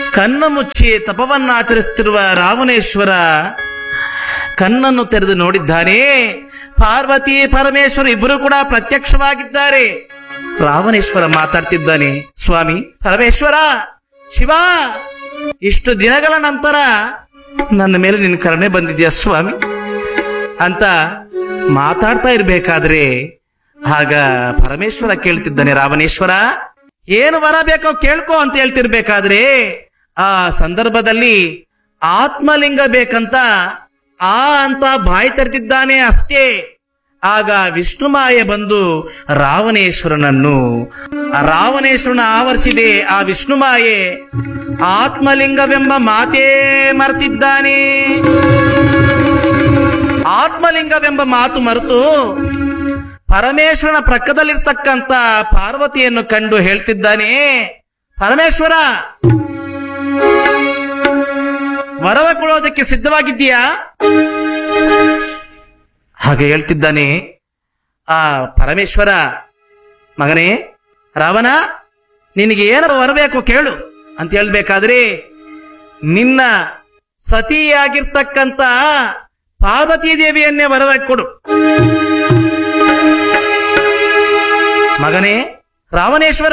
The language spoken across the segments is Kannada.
ಕಣ್ಣು ಮುಚ್ಚಿ ತಪವನ್ನ ಆಚರಿಸುತ್ತಿರುವ ರಾವಣೇಶ್ವರ ಕಣ್ಣನ್ನು ತೆರೆದು ನೋಡಿದ್ದಾನೆ ಪಾರ್ವತಿ ಪರಮೇಶ್ವರ ಇಬ್ಬರು ಕೂಡ ಪ್ರತ್ಯಕ್ಷವಾಗಿದ್ದಾರೆ ರಾವಣೇಶ್ವರ ಮಾತಾಡ್ತಿದ್ದಾನೆ ಸ್ವಾಮಿ ಪರಮೇಶ್ವರ ಶಿವ ಇಷ್ಟು ದಿನಗಳ ನಂತರ ನನ್ನ ಮೇಲೆ ನಿನ್ನ ಕರುಣೆ ಬಂದಿದ್ಯಾ ಸ್ವಾಮಿ ಅಂತ ಮಾತಾಡ್ತಾ ಇರ್ಬೇಕಾದ್ರೆ ಆಗ ಪರಮೇಶ್ವರ ಕೇಳ್ತಿದ್ದಾನೆ ರಾವಣೇಶ್ವರ ಏನು ವರ ಬೇಕೋ ಕೇಳ್ಕೊ ಅಂತ ಹೇಳ್ತಿರ್ಬೇಕಾದ್ರೆ ಆ ಸಂದರ್ಭದಲ್ಲಿ ಆತ್ಮಲಿಂಗ ಬೇಕಂತ ಆ ಅಂತ ಬಾಯಿ ತರ್ತಿದ್ದಾನೆ ಅಷ್ಟೇ ಆಗ ವಿಷ್ಣುಮಾಯೆ ಬಂದು ರಾವಣೇಶ್ವರನನ್ನು ಆ ರಾವಣೇಶ್ವರನ ಆವರಿಸಿದೆ ಆ ವಿಷ್ಣುಮಾಯೆ ಆತ್ಮಲಿಂಗವೆಂಬ ಮಾತೇ ಮರೆತಿದ್ದಾನೆ ಆತ್ಮಲಿಂಗವೆಂಬ ಮಾತು ಮರೆತು ಪರಮೇಶ್ವರನ ಪ್ರಕ್ಕದಲ್ಲಿರ್ತಕ್ಕಂತ ಪಾರ್ವತಿಯನ್ನು ಕಂಡು ಹೇಳ್ತಿದ್ದಾನೆ ಪರಮೇಶ್ವರ ವರವ ಕೊಡೋದಕ್ಕೆ ಸಿದ್ಧವಾಗಿದ್ದೀಯಾ ಹಾಗೆ ಹೇಳ್ತಿದ್ದಾನೆ ಆ ಪರಮೇಶ್ವರ ಮಗನೇ ರಾವಣ ನಿನಗೆ ಏನು ಬರಬೇಕು ಕೇಳು ಅಂತ ಹೇಳ್ಬೇಕಾದ್ರೆ ನಿನ್ನ ಸತಿಯಾಗಿರ್ತಕ್ಕಂತ ಪಾರ್ವತೀ ದೇವಿಯನ್ನೇ ವರವಾಗಿ ಕೊಡು ಮಗನೇ ರಾವಣೇಶ್ವರ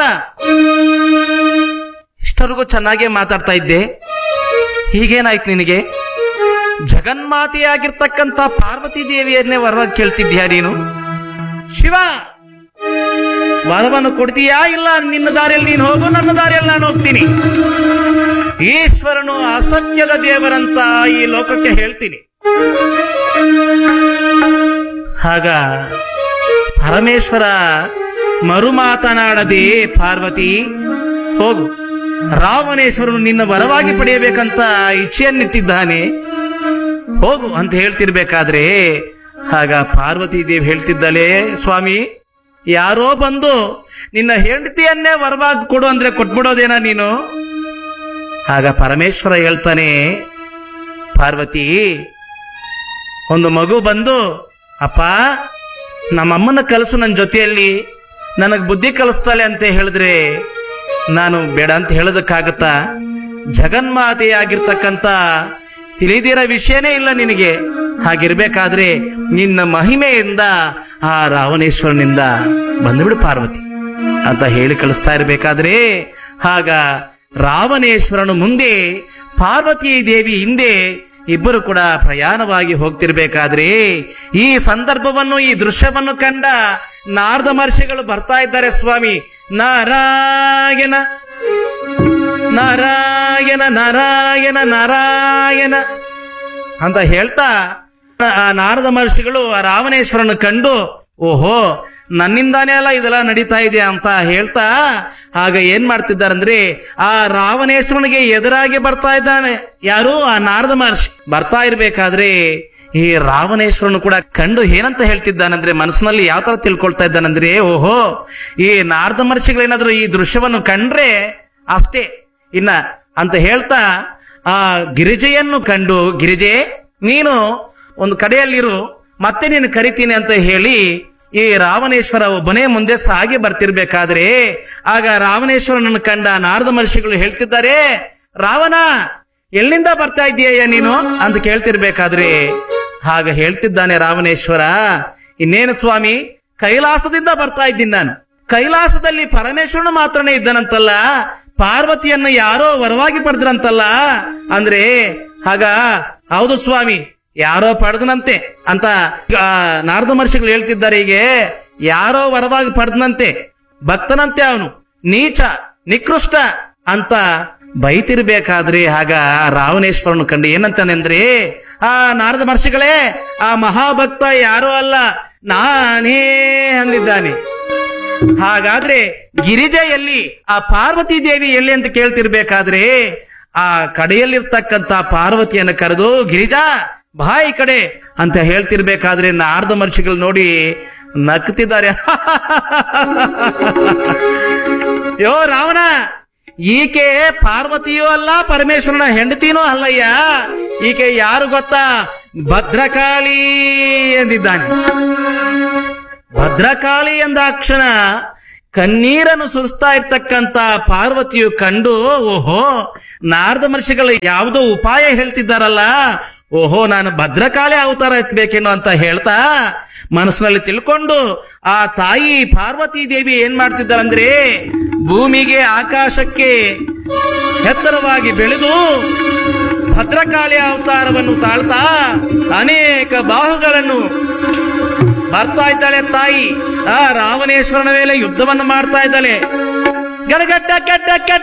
ಇಷ್ಟರಿಗೂ ಚೆನ್ನಾಗೇ ಮಾತಾಡ್ತಾ ಇದ್ದೆ ಹೀಗೇನಾಯ್ತು ನಿನಗೆ ಜಗನ್ಮಾತೆಯಾಗಿರ್ತಕ್ಕಂಥ ಪಾರ್ವತಿ ದೇವಿಯನ್ನೇ ವರವಾಗಿ ಕೇಳ್ತಿದ್ಯಾ ನೀನು ಶಿವ ವರವನ್ನು ಕೊಡ್ತೀಯಾ ಇಲ್ಲ ನಿನ್ನ ದಾರಿಯಲ್ಲಿ ನೀನು ಹೋಗು ನನ್ನ ದಾರಿಯಲ್ಲಿ ನಾನು ಹೋಗ್ತೀನಿ ಈಶ್ವರನು ಅಸತ್ಯದ ದೇವರಂತ ಈ ಲೋಕಕ್ಕೆ ಹೇಳ್ತೀನಿ ಆಗ ಪರಮೇಶ್ವರ ಮರು ಮಾತನಾಡದೆ ಪಾರ್ವತಿ ಹೋಗು ರಾವಣೇಶ್ವರನು ನಿನ್ನ ವರವಾಗಿ ಪಡೆಯಬೇಕಂತ ಇಚ್ಛೆಯನ್ನಿಟ್ಟಿದ್ದಾನೆ ಹೋಗು ಅಂತ ಹೇಳ್ತಿರ್ಬೇಕಾದ್ರೆ ಆಗ ಪಾರ್ವತಿ ದೇವಿ ಹೇಳ್ತಿದ್ದಾಳೆ ಸ್ವಾಮಿ ಯಾರೋ ಬಂದು ನಿನ್ನ ಹೆಂಡತಿಯನ್ನೇ ವರವಾಗಿ ಕೊಡು ಅಂದ್ರೆ ಕೊಟ್ಬಿಡೋದೇನಾ ನೀನು ಆಗ ಪರಮೇಶ್ವರ ಹೇಳ್ತಾನೆ ಪಾರ್ವತಿ ಒಂದು ಮಗು ಬಂದು ಅಪ್ಪ ನಮ್ಮಮ್ಮನ ಕಲಸು ನನ್ನ ಜೊತೆಯಲ್ಲಿ ನನಗೆ ಬುದ್ಧಿ ಕಲಿಸ್ತಾಳೆ ಅಂತ ಹೇಳಿದ್ರೆ ನಾನು ಬೇಡ ಅಂತ ಹೇಳೋದಕ್ಕಾಗತ್ತಾ ಜಗನ್ಮಾತೆಯಾಗಿರ್ತಕ್ಕಂಥ ತಿಳಿದಿರೋ ವಿಷಯನೇ ಇಲ್ಲ ನಿನಗೆ ಹಾಗಿರ್ಬೇಕಾದ್ರೆ ನಿನ್ನ ಮಹಿಮೆಯಿಂದ ಆ ರಾವಣೇಶ್ವರನಿಂದ ಬಂದುಬಿಡು ಪಾರ್ವತಿ ಅಂತ ಹೇಳಿ ಕಳಿಸ್ತಾ ಇರಬೇಕಾದ್ರೆ ಆಗ ರಾವಣೇಶ್ವರನು ಮುಂದೆ ಪಾರ್ವತಿ ದೇವಿ ಹಿಂದೆ ಇಬ್ಬರು ಕೂಡ ಪ್ರಯಾಣವಾಗಿ ಹೋಗ್ತಿರ್ಬೇಕಾದ್ರೆ ಈ ಸಂದರ್ಭವನ್ನು ಈ ದೃಶ್ಯವನ್ನು ಕಂಡ ನಾರದ ಮಹರ್ಷಿಗಳು ಬರ್ತಾ ಇದ್ದಾರೆ ಸ್ವಾಮಿ ನಾರಾಯಣ ನಾರಾಯಣ ನಾರಾಯಣ ನಾರಾಯಣ ಅಂತ ಹೇಳ್ತಾ ಆ ನಾರದ ಮಹರ್ಷಿಗಳು ಆ ರಾವಣೇಶ್ವರನ ಕಂಡು ಓಹೋ ನನ್ನಿಂದಾನೇ ಅಲ್ಲ ಇದೆಲ್ಲ ನಡೀತಾ ಇದೆ ಅಂತ ಹೇಳ್ತಾ ಆಗ ಏನ್ ಮಾಡ್ತಿದ್ದಾರಂದ್ರೆ ಆ ರಾವಣೇಶ್ವರನಿಗೆ ಎದುರಾಗಿ ಬರ್ತಾ ಇದ್ದಾನೆ ಯಾರು ಆ ನಾರದ ಮಹರ್ಷಿ ಬರ್ತಾ ಇರ್ಬೇಕಾದ್ರೆ ಈ ರಾವಣೇಶ್ವರನು ಕೂಡ ಕಂಡು ಏನಂತ ಹೇಳ್ತಿದ್ದಾನಂದ್ರೆ ಮನಸ್ಸಿನಲ್ಲಿ ಯಾವ ತರ ತಿಳ್ಕೊಳ್ತಾ ಇದ್ದಾನಂದ್ರೆ ಓಹೋ ಈ ನಾರದ ಮಹರ್ಷಿಗಳೇನಾದ್ರೂ ಈ ದೃಶ್ಯವನ್ನು ಕಂಡ್ರೆ ಅಷ್ಟೇ ಇನ್ನ ಅಂತ ಹೇಳ್ತಾ ಆ ಗಿರಿಜೆಯನ್ನು ಕಂಡು ಗಿರಿಜೆ ನೀನು ಒಂದು ಕಡೆಯಲ್ಲಿರು ಮತ್ತೆ ನೀನು ಕರಿತೀನಿ ಅಂತ ಹೇಳಿ ಈ ರಾವಣೇಶ್ವರ ಒಬ್ಬನೇ ಮುಂದೆ ಸಾಗಿ ಬರ್ತಿರ್ಬೇಕಾದ್ರೆ ಆಗ ರಾವಣೇಶ್ವರನನ್ನು ಕಂಡ ನಾರದ ಮಹರ್ಷಿಗಳು ಹೇಳ್ತಿದ್ದಾರೆ ರಾವಣ ಎಲ್ಲಿಂದ ಬರ್ತಾ ಇದೀಯ ನೀನು ಅಂತ ಕೇಳ್ತಿರ್ಬೇಕಾದ್ರೆ ಹಾಗ ಹೇಳ್ತಿದ್ದಾನೆ ರಾವಣೇಶ್ವರ ಇನ್ನೇನು ಸ್ವಾಮಿ ಕೈಲಾಸದಿಂದ ಬರ್ತಾ ಇದ್ದೀನಿ ನಾನು ಕೈಲಾಸದಲ್ಲಿ ಪರಮೇಶ್ವರನ ಮಾತ್ರನೇ ಇದ್ದನಂತಲ್ಲ ಪಾರ್ವತಿಯನ್ನ ಯಾರೋ ವರವಾಗಿ ಪಡೆದ್ರಂತಲ್ಲ ಅಂದ್ರೆ ಆಗ ಹೌದು ಸ್ವಾಮಿ ಯಾರೋ ಪಡೆದನಂತೆ ಅಂತ ಆ, ನಾರದ ಮಹರ್ಷಿಗಳು ಹೇಳ್ತಿದ್ದಾರೆ ಹೀಗೆ ಯಾರೋ ವರವಾಗಿ ಪಡೆದನಂತೆ ಭಕ್ತನಂತೆ ಅವನು ನೀಚ ನಿಕೃಷ್ಟ ಅಂತ ಬೈತಿರ್ಬೇಕಾದ್ರೆ ಆಗ ರಾವಣೇಶ್ವರನು ಕಂಡು ಏನಂತಾನೆ ಅಂದ್ರೆ ಆ ನಾರದ ಮಹರ್ಷಿಗಳೇ ಆ ಮಹಾಭಕ್ತ ಯಾರೋ ಅಲ್ಲ ನಾನೇ ಅಂದಿದ್ದಾನೆ ಹಾಗಾದ್ರೆ ಗಿರಿಜೆ ಎಲ್ಲಿ ಆ ಪಾರ್ವತಿ ದೇವಿ ಎಲ್ಲಿ ಅಂತ ಕೇಳ್ತಿರ್ಬೇಕಾದ್ರೆ ಆ ಕಡೆಯಲ್ಲಿರ್ತಕ್ಕಂತ ಪಾರ್ವತಿಯನ್ನು ಕರೆದು ಗಿರಿಜಾ ಬಾ ಈ ಕಡೆ ಅಂತ ಹೇಳ್ತಿರ್ಬೇಕಾದ್ರೆ ನಾರದ ಮಹರ್ಷಿಗಳು ನೋಡಿ ನಗ್ತಿದ್ದಾರೆ ಯೋ ರಾವಣ ಈಕೆ ಪಾರ್ವತಿಯೂ ಅಲ್ಲ ಪರಮೇಶ್ವರನ ಹೆಂಡತಿನೂ ಅಲ್ಲಯ್ಯ ಈಕೆ ಯಾರು ಗೊತ್ತಾ ಭದ್ರಕಾಳಿ ಎಂದಿದ್ದಾನೆ ಭದ್ರಕಾಳಿ ಎಂದಾಕ್ಷಣ ಕಣ್ಣೀರನ್ನು ಸುರಿಸ್ತಾ ಇರ್ತಕ್ಕಂತ ಪಾರ್ವತಿಯು ಕಂಡು ಓಹೋ ನಾರದ ಮಹರ್ಷಿಗಳು ಯಾವುದೋ ಉಪಾಯ ಹೇಳ್ತಿದ್ದಾರಲ್ಲ ಓಹೋ ನಾನು ಭದ್ರಕಾಳಿ ಅವತಾರ ಎತ್ತಬೇಕೇನೋ ಅಂತ ಹೇಳ್ತಾ ಮನಸ್ಸಿನಲ್ಲಿ ತಿಳ್ಕೊಂಡು ಆ ತಾಯಿ ಪಾರ್ವತಿ ದೇವಿ ಏನ್ ಮಾಡ್ತಿದ್ದಾಳಂದ್ರೆ ಭೂಮಿಗೆ ಆಕಾಶಕ್ಕೆ ಎತ್ತರವಾಗಿ ಬೆಳೆದು ಭದ್ರಕಾಳಿ ಅವತಾರವನ್ನು ತಾಳ್ತಾ ಅನೇಕ ಬಾಹುಗಳನ್ನು ಬರ್ತಾ ಇದ್ದಾಳೆ ತಾಯಿ ಆ ರಾವಣೇಶ್ವರನ ಮೇಲೆ ಯುದ್ಧವನ್ನು ಮಾಡ್ತಾ ಇದ್ದಾಳೆ ಗಡಗಡ್ಡ ಕೆಟ್ಟ ಕೆಟ್ಟ